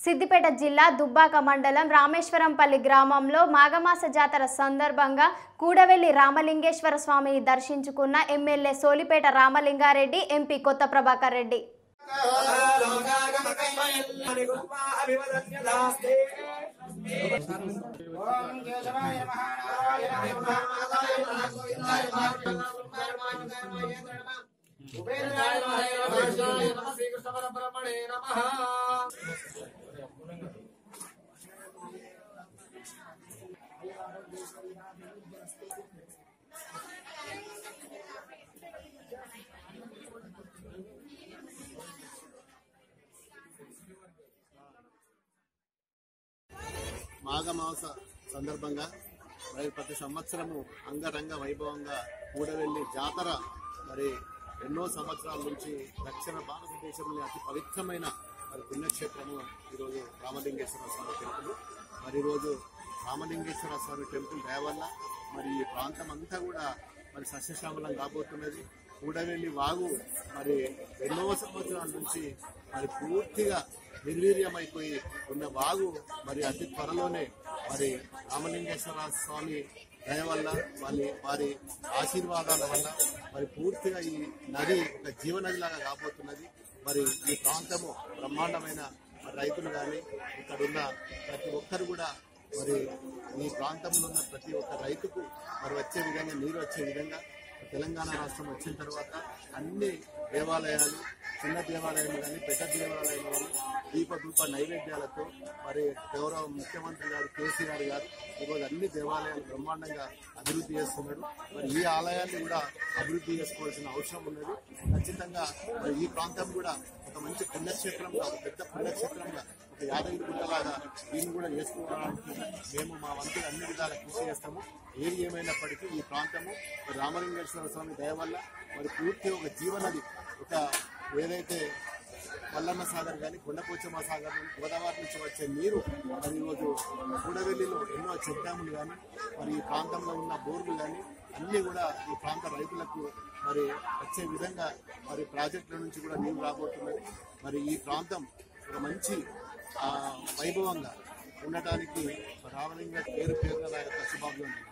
సిద్దిపేట జిల్లా దుబ్బాక మండలం రామేశ్వరంపల్లి గ్రామంలో మాఘమాస జాతర సందర్భంగా కూడవెల్లి రామలింగేశ్వర స్వామిని దర్శించుకున్న ఎమ్మెల్యే సోలిపేట రామలింగారెడ్డి ఎంపీ కొత్త ప్రభాకర్ రెడ్డి ఓం కేశవాయ నమః నారాయణాయ నమః మాఘమాస సందర్భంగా మరి ప్రతి సంవత్సరము అంగరంగ వైభవంగా కూడవెల్లి జాతర మరి ఎన్నో సంవత్సరాల నుంచి దక్షిణ భారతదేశంలోని అతి పవిత్రమైన మరి పుణ్యక్షేత్రము ఈరోజు రామలింగేశ్వర స్వామి టెంపుల్ మరి ఈరోజు రామలింగేశ్వర స్వామి టెంపుల్ దయ వల్ల మరి ఈ ప్రాంతం అంతా కూడా మరి సస్యశ్యామలం కాబోతున్నది కూడవెల్లి వాగు మరి ఎన్నో సంవత్సరాల నుంచి మరి పూర్తిగా నిర్వీర్యమైపోయి ఉన్న వాగు మరి అతి త్వరలోనే మరి రామలింగేశ్వర స్వామి దయ వల్ల వారి వారి ఆశీర్వాదాల వల్ల మరి పూర్తిగా ఈ నది ఒక జీవనదిలాగా కాబోతున్నది మరి ఈ ప్రాంతము బ్రహ్మాండమైన మరి రైతులు కానీ ఇక్కడ ఉన్న ప్రతి ఒక్కరు కూడా మరి ఈ ప్రాంతంలో ఉన్న ప్రతి ఒక్క రైతుకు మరి వచ్చే విధంగా నీరు వచ్చే విధంగా తెలంగాణ రాష్ట్రం వచ్చిన తర్వాత అన్ని దేవాలయాలు చిన్న దేవాలయాలు కానీ పెద్ద దేవాలయాలు కానీ దీప ధూప నైవేద్యాలతో మరి గౌరవ ముఖ్యమంత్రి గారు కేసీఆర్ గారు ఈరోజు అన్ని దేవాలయాలు బ్రహ్మాండంగా అభివృద్ధి చేస్తున్నాడు మరి ఈ ఆలయాన్ని కూడా అభివృద్ధి చేసుకోవాల్సిన అవసరం ఉన్నది ఖచ్చితంగా మరి ఈ ప్రాంతం కూడా ఒక మంచి పుణ్యక్షేత్రంగా ఒక పెద్ద పుణ్యక్షేత్రంగా ఒక యాదగిరి గుట్టలాగా దీన్ని కూడా చేసుకోవడానికి మేము మా వంతులు అన్ని విధాలా కృషి చేస్తాము ఏది ఏమైనప్పటికీ ఈ ప్రాంతము మరి రామలింగేశ్వర స్వామి దయ వల్ల మరి పూర్తి ఒక జీవనది ఒక ఏదైతే మల్లన్న సాగర్ కానీ కొండపోచమ్మ సాగర్ నుండి గోదావరి నుంచి వచ్చే నీరు మరి ఈరోజు కూడవెల్లిలో ఎన్నో చెక్ డ్యాములు కానీ మరి ఈ ప్రాంతంలో ఉన్న బోర్లు కానీ అన్నీ కూడా ఈ ప్రాంత రైతులకు మరి వచ్చే విధంగా మరి ప్రాజెక్టుల నుంచి కూడా నీరు రాబోతున్నది మరి ఈ ప్రాంతం ఒక మంచి ఆ, వైభవంగా ఉండటానికి రామలింగ పేరు పేరున నా యొక్క శుభాభివందనలు